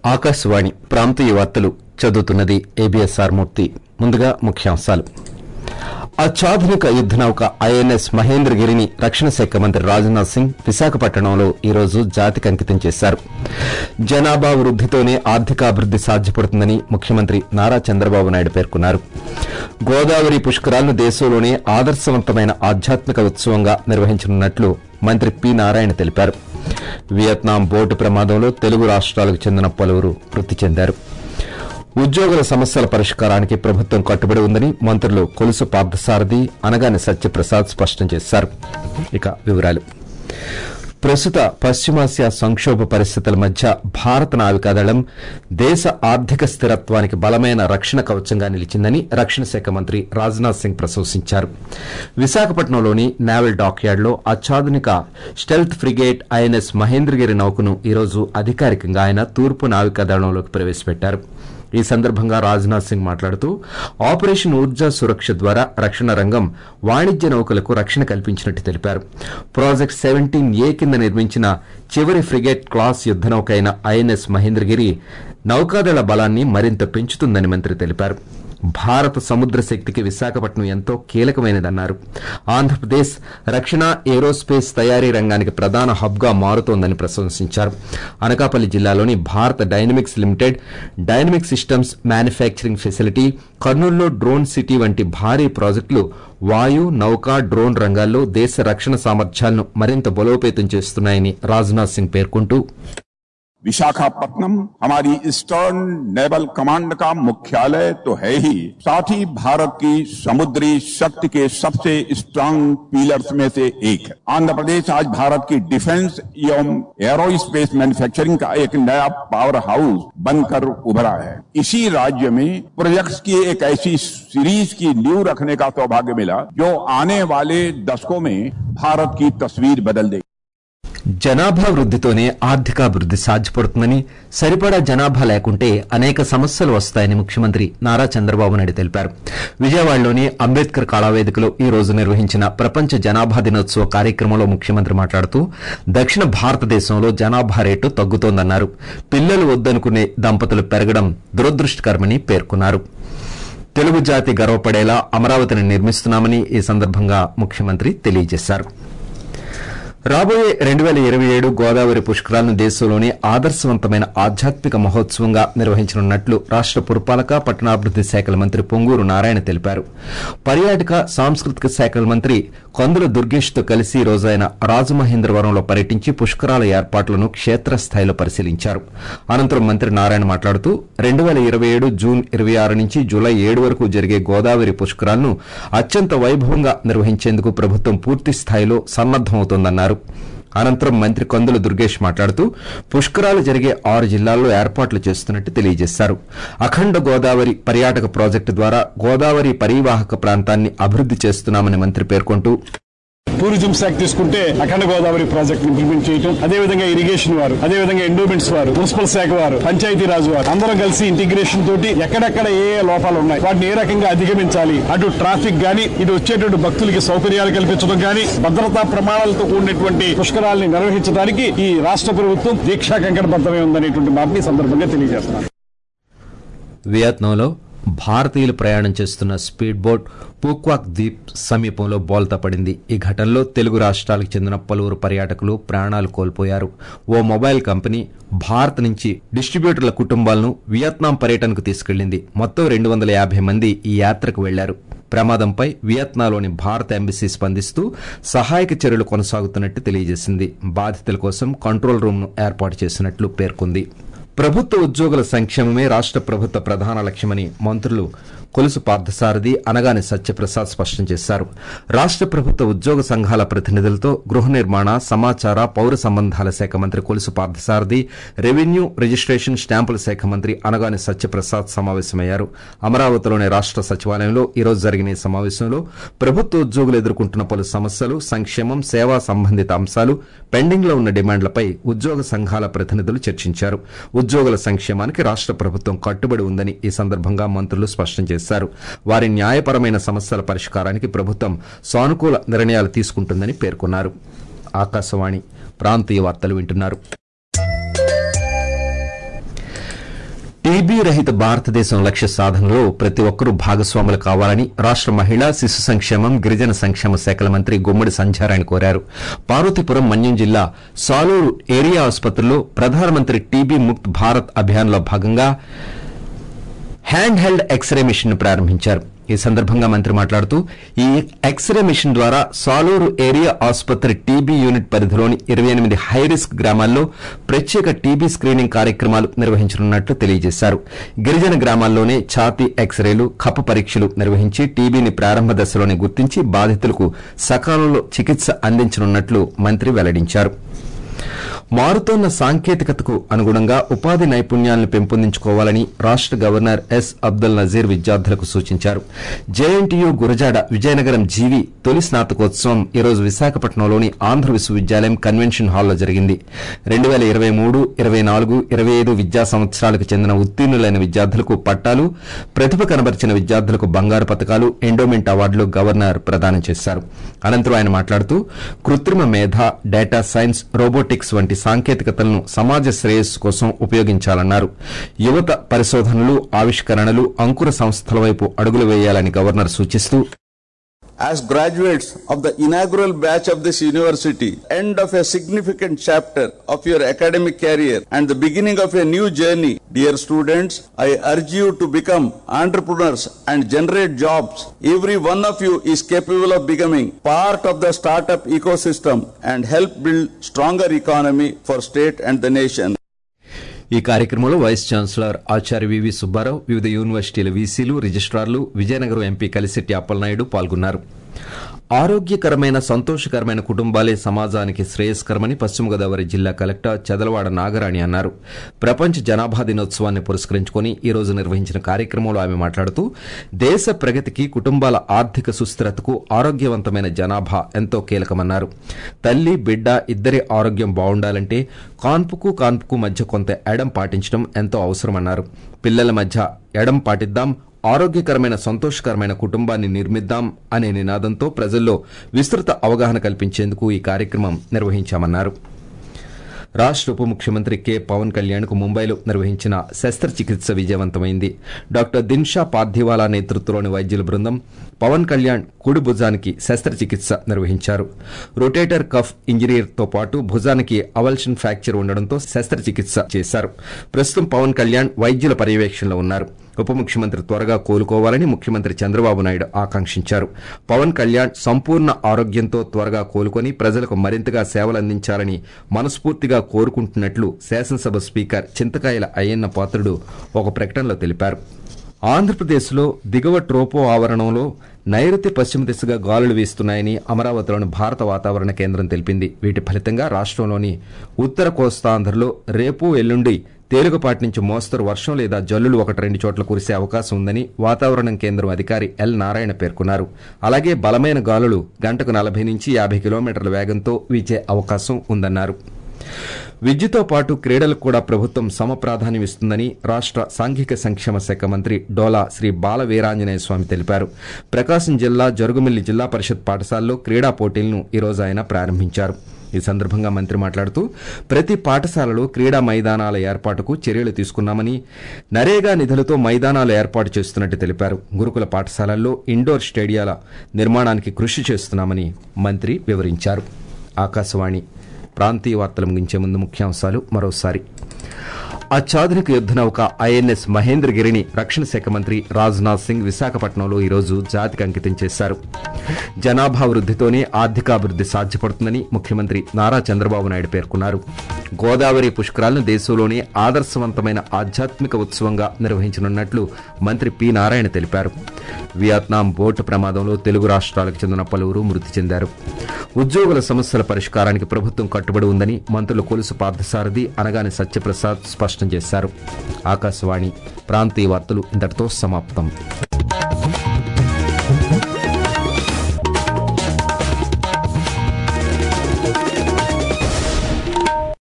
ఆకాశవాణి ప్రాంతీయ వార్తలు చదువుతున్నది ఏబిఎస్ఆర్ మూర్తి ముందుగా ముఖ్యాంశాలు అత్యాధునిక యుద్ద నౌక ఐఎన్ఎస్ మహేంద్రగిరిని రక్షణ శాఖ మంత్రి రాజ్నాథ్ సింగ్ విశాఖపట్నంలో ఈ రోజు జాతికి అంకితం చేశారు జనాభా వృద్దితోనే ఆర్థికాభివృద్ది సాధ్యపడుతుందని ముఖ్యమంత్రి నారా చంద్రబాబు నాయుడు పేర్కొన్నారు గోదావరి పుష్కరాలను దేశంలోనే ఆదర్శవంతమైన ఆధ్యాత్మిక ఉత్సవంగా నిర్వహించనున్నట్లు మంత్రి పి నారాయణ తెలిపారు వియత్నాం బోటు ప్రమాదంలో తెలుగు రాష్ట్రాలకు చెందిన పలువురు మృతి చెందారు ఉద్యోగుల సమస్యల పరిష్కారానికి ప్రభుత్వం కట్టుబడి ఉందని మంత్రులు కొలుసు పార్థసారథి అనగాని సత్యప్రసాద్ స్పష్టం చేశారు ఇక వివరాలు ప్రస్తుత పశ్చిమాసియా సంక్షోభ పరిస్థితుల మధ్య భారత నావికాదళం దేశ ఆర్థిక స్థిరత్వానికి బలమైన రక్షణ కవచంగా నిలిచిందని రక్షణ శాఖ మంత్రి రాజ్నాథ్ సింగ్ ప్రశంసించారు విశాఖపట్నంలోని నేవల్ డాక్యార్డ్లో అత్యాధునిక స్టెల్త్ ఫ్రిగేట్ ఐఎన్ఎస్ మహేంద్రగిరి నౌకను ఈరోజు అధికారికంగా ఆయన తూర్పు నావికాదళంలోకి ప్రవేశపెట్టారు ఈ సందర్భంగా రాజ్నాథ్ సింగ్ మాట్లాడుతూ ఆపరేషన్ ఊర్జా సురక్ష ద్వారా రక్షణ రంగం వాణిజ్య నౌకలకు రక్షణ కల్పించినట్టు తెలిపారు ప్రాజెక్ట్ సెవెంటీన్ ఏ కింద నిర్మించిన చివరి ఫ్రిగేట్ క్లాస్ యుద్ద నౌక అయిన ఐఎన్ఎస్ మహేంద్రగిరి నౌకాదళ బలాన్ని మరింత పెంచుతుందని మంత్రి తెలిపారు భారత సముద్ర శక్తికి విశాఖపట్నం ఎంతో కీలకమైనదన్నారు ఆంధ్రప్రదేశ్ రక్షణ ఏరోస్పేస్ తయారీ రంగానికి ప్రధాన హబ్గా మారుతోందని ప్రశంసించారు అనకాపల్లి జిల్లాలోని Bharat dynamics limited dynamic systems manufacturing facility కర్నూలులో డ్రోన్ సిటీ వంటి భారీ ప్రాజెక్టులు వాయు నౌక డ్రోన్ రంగాల్లో దేశ రక్షణ సామర్థ్యాలను మరింత బలోపేతం చేస్తున్నాయని రాజ్నాథ్ సింగ్ పేర్కొంటూ विशाखापट्टनम हमारी ईस्टर्न नेवल कमांड का मुख्यालय तो है ही साथ ही भारत की समुद्री शक्ति के सबसे स्ट्रांग पिलर्स में से एक है आंध्र प्रदेश आज भारत की डिफेंस एवं एरोस्पेस मैन्युफैक्चरिंग का एक नया पावर हाउस बनकर उभरा है इसी राज्य में प्रोजेक्ट्स की एक ऐसी सीरीज की नींव रखने का सौभाग्य मिला जो आने वाले दशकों में भारत की तस्वीर बदल देगी జనాభా వృద్దితోనే ఆర్థికాభివృద్ది సాధ్యపడుతుందని సరిపడా జనాభా లేకుంటే అనేక సమస్యలు వస్తాయని ముఖ్యమంత్రి నారా చంద్రబాబు నాయుడు తెలిపారు విజయవాడలోని అంబేద్కర్ కళావేదికలో ఈ రోజు నిర్వహించిన ప్రపంచ జనాభా దినోత్సవ కార్యక్రమంలో ముఖ్యమంత్రి మాట్లాడుతూ దక్షిణ భారతదేశంలో జనాభా రేటు తగ్గుతోందన్నారు పిల్లలు వద్దనుకునే దంపతులు పెరగడం దురదృష్టకరమని పేర్కొన్నారు తెలుగు జాతి గర్వపడేలా అమరావతిని నిర్మిస్తున్నామని ఈ సందర్భంగా ముఖ్యమంత్రి తెలియజేశారు రాబోయే రెండు వేల ఇరవై ఏడు గోదావరి పుష్కరాలను దేశంలోనే ఆదర్శవంతమైన ఆధ్యాత్మిక మహోత్సవంగా నిర్వహించనున్నట్లు రాష్ట పురపాలక పట్టణాభివృద్ది శాఖల మంత్రి పొంగూరు నారాయణ తెలిపారు పర్యాటక సాంస్కృతిక శాఖల మంత్రి కొందుల దుర్గేష్తో కలిసి ఈ రోజు ఆయన రాజమహేంద్రవరంలో పర్యటించి పుష్కరాల ఏర్పాట్లను క్షేత్రస్థాయిలో పరిశీలించారు అనంతరం మంత్రి నారాయణ మాట్లాడుతూ రెండు వేల ఇరవై ఏడు జూన్ ఇరవై ఆరు నుంచి జూలై ఏడు వరకు జరిగే గోదావరి పుష్కరాలను అత్యంత వైభవంగా నిర్వహించేందుకు ప్రభుత్వం పూర్తి స్థాయిలో సన్నద్దమవుతోందన్నారు అనంతరం మంత్రి కందుల దుర్గేష్ మాట్లాడుతూ పుష్కరాలు జరిగే ఆరు జిల్లాల్లో ఏర్పాట్లు చేస్తున్నట్టు తెలియజేశారు అఖండ గోదావరి పర్యాటక ప్రాజెక్టు ద్వారా గోదావరి పరివాహక ప్రాంతాన్ని అభివృద్ది చేస్తున్నామని మంత్రి పేర్కొంటూ టూరిజం శాఖ తీసుకుంటే అఖండ గోదావరి ప్రాజెక్ట్ ఇంప్లిమెంట్ చేయడం అదే విధంగా ఇరిగేషన్ వారు అదే విధంగా ఎండోమెంట్స్ వారు మున్సిపల్ శాఖ వారు పంచాయతీ రాజు వారు అందరం కలిసి ఇంటిగ్రేషన్ తోటి ఎక్కడెక్కడ ఏ ఏ లోపాలు ఉన్నాయి వాటిని ఏ రకంగా అధిగమించాలి అటు ట్రాఫిక్ గాని ఇటు వచ్చేటువంటి భక్తులకి సౌకర్యాలు కల్పించడం గాని భద్రతా ప్రమాణాలతో కూడినటువంటి పుష్కరాలని నిర్వహించడానికి ఈ రాష్ట్ర ప్రభుత్వం దీక్షా కంకణబద్ధమై ఉందనేటువంటి మాటని ఈ సందర్భంగా తెలియజేస్తున్నాను వియత్నాంలో భారతీయులు ప్రయాణం చేస్తున్న స్పీడ్ బోట్ పూక్వాక్ ద్వీప్ సమీపంలో బోల్తా పడింది ఈ ఘటనలో తెలుగు రాష్ట్రాలకు చెందిన పలువురు పర్యాటకులు ప్రాణాలు కోల్పోయారు ఓ మొబైల్ కంపెనీ భారత్ నుంచి డిస్ట్రిబ్యూటర్ల కుటుంబాలను వియత్నాం పర్యటనకు తీసుకెళ్లింది మొత్తం రెండు వందల యాభై మంది ఈ యాత్రకు వెళ్లారు ప్రమాదంపై వియత్నాంలోని భారత ఎంబసీ స్పందిస్తూ సహాయక చర్యలు కొనసాగుతున్నట్టు తెలియజేసింది బాధితుల కోసం కంట్రోల్ రూమ్ ను ఏర్పాటు చేసినట్లు పేర్కొంది ప్రభుత్వ ఉద్యోగుల సంక్షేమమే రాష్ట ప్రభుత్వ ప్రధాన లక్ష్యమని మంత్రులు కొలుసు పార్థసారథి అనగాని సత్యప్రసాద్ స్పష్టం చేశారు రాష్ట ప్రభుత్వ ఉద్యోగ సంఘాల ప్రతినిధులతో గృహ నిర్మాణ సమాచార పౌర సంబంధాల శాఖ మంత్రి కొలుసు పార్థసారథి రెవెన్యూ రిజిస్ట్రేషన్ స్టాంపుల శాఖ మంత్రి అనగాని సత్యప్రసాద్ సమావేశమయ్యారు అమరావతిలోని రాష్ట సచివాలయంలో ఈ రోజు జరిగిన ఈ సమావేశంలో ప్రభుత్వ ఉద్యోగులు ఎదుర్కొంటున్న పలు సమస్యలు సంక్షేమం సేవా సంబంధిత అంశాలు పెండింగ్ లో ఉన్న డిమాండ్లపై ఉద్యోగ సంఘాల ప్రతినిధులు చర్చించారు ఉద్యోగుల సంక్షేమానికి రాష్ట ప్రభుత్వం కట్టుబడి ఉందని ఈ సందర్భంగా మంత్రులు స్పష్టం చేశారు వారి న్యాయపరమైన సమస్యల పరిష్కారానికి ప్రభుత్వం సానుకూల నిర్ణయాలు తీసుకుంటుందని పేర్కొన్నారు ఆకాశవాణి ప్రాంతీయ వార్తలు వింటున్నారు టీబీ రహిత భారతదేశం లక్ష్య సాధనలో ప్రతి ఒక్కరూ భాగస్వాములు కావాలని రాష్ట మహిళా శిశు సంక్షేమం గిరిజన సంక్షేమ శాఖల మంత్రి గుమ్మడి సంధ్యారాయణ కోరారు పార్వతీపురం మన్యం జిల్లా సాలూరు ఏరియా ఆసుపత్రిలో ప్రధానమంత్రి టీబీ ముక్త్ భారత్ అభియాన్లో భాగంగా హ్యాండ్ హెల్డ్ ఎక్స్రే మిషన్ ను ప్రారంభించారు ఈ సందర్భంగా మంత్రి మాట్లాడుతూ ఈ ఎక్స్రే మిషన్ ద్వారా సాలూరు ఏరియా ఆసుపత్రి టీబీ యూనిట్ పరిధిలోని ఇరవై ఎనిమిది హైరిస్క్ గ్రామాల్లో ప్రత్యేక టీబీ స్క్రీనింగ్ కార్యక్రమాలు నిర్వహించనున్నట్లు తెలియజేశారు గిరిజన గ్రామాల్లోనే ఛాతీ ఎక్స్రేలు కప్ప పరీక్షలు నిర్వహించి టీబీని ప్రారంభ దశలోనే గుర్తించి బాధితులకు సకాలంలో చికిత్స అందించనున్నట్లు మంత్రి వెల్లడించారు మారుతోన్న సాంకేతికతకు అనుగుణంగా ఉపాధి నైపుణ్యాలను పెంపొందించుకోవాలని రాష్ట గవర్నర్ ఎస్ అబ్దుల్ నజీర్ విద్యార్థులకు సూచించారు జేఎన్టీయూ గురజాడ విజయనగరం జీవి తొలి స్నాతకోత్సవం ఈరోజు విశాఖపట్నంలోని ఆంధ్ర విశ్వవిద్యాలయం కన్వెన్షన్ హాల్లో జరిగింది రెండు వేల ఇరవై మూడు ఇరవై నాలుగు ఇరవై ఐదు విద్యా సంవత్సరాలకు చెందిన ఉత్తీర్ణులైన విద్యార్థులకు పట్టాలు ప్రతిభ కనబరిచిన విద్యార్థులకు బంగారు పథకాలు ఎండోమెంట్ అవార్డులు గవర్నర్ ప్రదానం చేశారు అనంతరం ఆయన మాట్లాడుతూ కృత్రిమ మేధ డేటా సైన్స్ రోబోటిక్స్ వంటి సాంకేతికతలను సమాజ శ్రేయస్సు కోసం ఉపయోగించాలన్నారు యువత పరిశోధనలు ఆవిష్కరణలు అంకుర సంస్థల వైపు అడుగులు వేయాలని గవర్నర్ సూచిస్తూ As graduates of the inaugural batch of this university, end of a significant chapter of your academic career and the beginning of a new journey, dear students, I urge you to become entrepreneurs and generate jobs. Every one of you is capable of becoming part of the startup ecosystem and help build stronger economy for state and the nation. ఈ కార్యక్రమంలో vice chancellor ఆచార్య V V Subbarao వివిధ యూనివర్సిటీల వీసీలు రిజిస్ట్రార్లు Vizianagaram MP Kalisetti Appalanaidu పాల్గొన్నారు ఆరోగ్యకరమైన సంతోషకరమైన కుటుంబాలే సమాజానికి శ్రేయస్కరమని పశ్చిమ గోదావరి జిల్లా కలెక్టర్ చదలవాడ నాగరాణి అన్నారు ప్రపంచ జనాభా దినోత్సవాన్ని పురస్కరించుకుని ఈ రోజు నిర్వహించిన కార్యక్రమంలో ఆమె మాట్లాడుతూ దేశ ప్రగతికి కుటుంబాల ఆర్థిక సుస్థిరతకు ఆరోగ్యవంతమైన జనాభా ఎంతో కీలకమన్నారు తల్లి బిడ్డ ఇద్దరి ఆరోగ్యం బాగుండాలంటే కాన్పుకు కాన్పుకు మధ్య కొంత ఎడం పాటించడం ఎంతో అవసరమన్నారు పిల్లల మధ్య ఎడం పాటిద్దాం ఆరోగ్యకరమైన సంతోషకరమైన కుటుంబాన్ని నిర్మిద్దాం అనే నినాదంతో ప్రజల్లో విస్తృత అవగాహన కల్పించేందుకు ఈ కార్యక్రమం నిర్వహించామన్నారు రాష్ట ఉప ముఖ్యమంత్రి కె పవన్ కళ్యాణ్ కు ముంబైలో నిర్వహించిన శస్త్రచికిత్స విజయవంతమైంది డాక్టర్ దిన్షా పార్థివాలా నేతృత్వంలోని వైద్యుల బృందం పవన్ కళ్యాణ్ కుడి భుజానికి శస్త్రచికిత్స నిర్వహించారు రొటేటర్ కఫ్ ఇంజనీర్తో పాటు భుజానికి అవల్షన్ ఫ్రాక్చర్ ఉండడంతో శస్త్రచికిత్స చేశారు ప్రస్తుతం పవన్ కళ్యాణ్ వైద్యుల పర్యవేక్షణలో ఉన్నారు ఉప ముఖ్యమంత్రి త్వరగా కోలుకోవాలని ముఖ్యమంత్రి చంద్రబాబు నాయుడు ఆకాంక్షించారు పవన్ కళ్యాణ్ సంపూర్ణ ఆరోగ్యంతో త్వరగా కోలుకొని ప్రజలకు మరింతగా సేవలందించాలని మనస్ఫూర్తిగా కోరుకుంటున్నట్లు శాసనసభ స్పీకర్ చింతకాయల అయ్యన్న పాత్రుడు ఒక ప్రకటనలో తెలిపారు ఆంధ్రప్రదేశ్లో దిగువ ట్రోపో ఆవరణంలో నైరుతి పశ్చిమ దిశగా గాలులు వీస్తున్నాయని అమరావతిలోని భారత వాతావరణ కేంద్రం తెలిపింది వీటి ఫలితంగా రాష్ట్రంలోని ఉత్తర కోస్తాంధ్రలో రేపు ఎల్లుండి తేలికపాటి నుంచి మోస్తరు వర్షం లేదా జల్లులు ఒకటి రెండు చోట్ల కురిసే అవకాశం ఉందని వాతావరణం కేంద్రం అధికారి ఎల్ నారాయణ పేర్కొన్నారు అలాగే బలమైన గాలులు గంటకు నలభై నుంచి యాభై కిలోమీటర్ల వేగంతో వీచే అవకాశం ఉందన్నారు విద్యతో పాటు క్రీడలకు కూడా ప్రభుత్వం సమ ప్రాధాన్యం ఇస్తుందని రాష్ట సాంఘిక సంక్షేమ శాఖ మంత్రి డోలా శ్రీ బాల వీరాంజనేయ స్వామి తెలిపారు ప్రకాశం జిల్లా జరుగుమిల్లి జిల్లా పరిషత్ పాఠశాలలో క్రీడా పోటీలను ఈ రోజు ఆయన ప్రారంభించారు ఈ సందర్భంగా మంత్రి మాట్లాడుతూ ప్రతి పాఠశాలలో క్రీడా మైదానాల ఏర్పాటుకు చర్యలు తీసుకున్నామని నరేగా నిధులతో మైదానాలు ఏర్పాటు చేస్తున్నట్టు తెలిపారు గురుకుల పాఠశాలల్లో ఇండోర్ స్టేడియాల నిర్మాణానికి కృషి చేస్తున్నామని మంత్రి వివరించారు ఆకాశవాణి ప్రాంతీయ వార్తలు ముగించే ముందు ముఖ్యాంశాలు మరోసారి అత్యాధునిక యుద్ద నౌక ఐఎన్ఎస్ మహేంద్రగిరిని రక్షణ శాఖ మంత్రి రాజ్నాథ్ సింగ్ విశాఖపట్నంలో ఈరోజు జాతికి అంకితం చేశారు జనాభా వృద్దితోనే ఆర్థికాభివృద్ది సాధ్యపడుతుందని ముఖ్యమంత్రి నారా చంద్రబాబు నాయుడు పేర్కొన్నారు గోదావరి పుష్కరాలను దేశంలోనే ఆదర్శవంతమైన ఆధ్యాత్మిక ఉత్సవంగా నిర్వహించనున్నట్లు మంత్రి పి నారాయణ తెలిపారు వియత్నాం బోటు ప్రమాదంలో తెలుగు రాష్ట్రాలకు చెందిన పలువురు మృతి చెందారు ఉద్యోగుల సమస్యల పరిష్కారానికి ప్రభుత్వం కట్టుబడి ఉందని మంత్రులు కొలుసు పార్థసారథి అనగాని సత్యప్రసాద్ స్పష్టం చేశారు ఆకాశవాణి ప్రాంతీయ వార్తలు ఇంతటితో సమాప్తం